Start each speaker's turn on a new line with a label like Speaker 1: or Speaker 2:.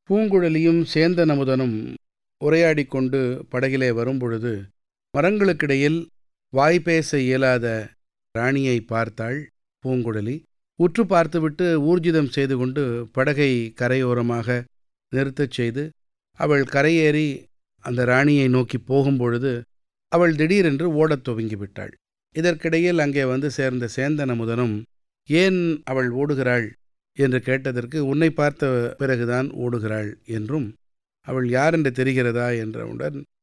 Speaker 1: பூங்குழலியும் சேந்தன் அமுதனும் உரையாடிக் கொண்டு படகிலே வரும்பொழுது மரங்களுக்கிடையில் வாய் பேச இயலாத ராணியை பார்த்தாள் பூங்குழலி உற்று பார்த்துவிட்டு ஊர்ஜிதம் செய்து கொண்டு படகை கரையோரமாக நிறுத்தச் செய்து அவள் கரையேறி அந்த ராணியை நோக்கி போகும்பொழுது அவள் திடீரென்று ஓடத் துவங்கிவிட்டாள் இதற்கிடையில் அங்கே வந்து சேர்ந்த சேந்தன் அமுதனும் ஏன் அவள் ஓடுகிறாள் என்று கேட்டதற்கு உன்னை பார்த்த பிறகுதான் ஓடுகிறாள் என்றும் அவள் யாரென்று தெரிகிறதா என்றவுடன்